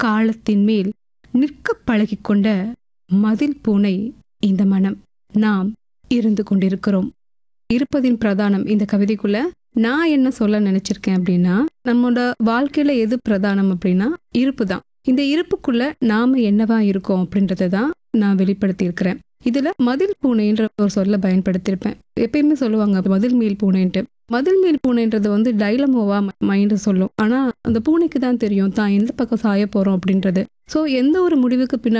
காலத்தின் மேல் நிற்க பழகிக்கொண்ட மதில் பூனை இந்த மனம் நாம் இருந்து கொண்டிருக்கிறோம் இருப்பதின் பிரதானம் இந்த கவிதைக்குள்ள நான் என்ன சொல்ல நினைச்சிருக்கேன் அப்படின்னா நம்மளோட வாழ்க்கையில எது பிரதானம் அப்படின்னா இருப்பு தான் இந்த இருப்புக்குள்ள நாம என்னவா இருக்கோம் அப்படின்றத தான் நான் வெளிப்படுத்தி இருக்கிறேன் இதுல மதில் பூனைன்ற ஒரு சொல்ல பயன்படுத்தியிருப்பேன் எப்பயுமே சொல்லுவாங்க மதில் மேல் பூனைன்ட்டு மதில் மேல் பூனைன்றது வந்து டைலமோவா மைண்டு சொல்லும் ஆனா அந்த பூனைக்கு தான் தெரியும் தான் எந்த பக்கம் சாய போறோம் அப்படின்றது ஸோ எந்த ஒரு முடிவுக்கு பின்னாடி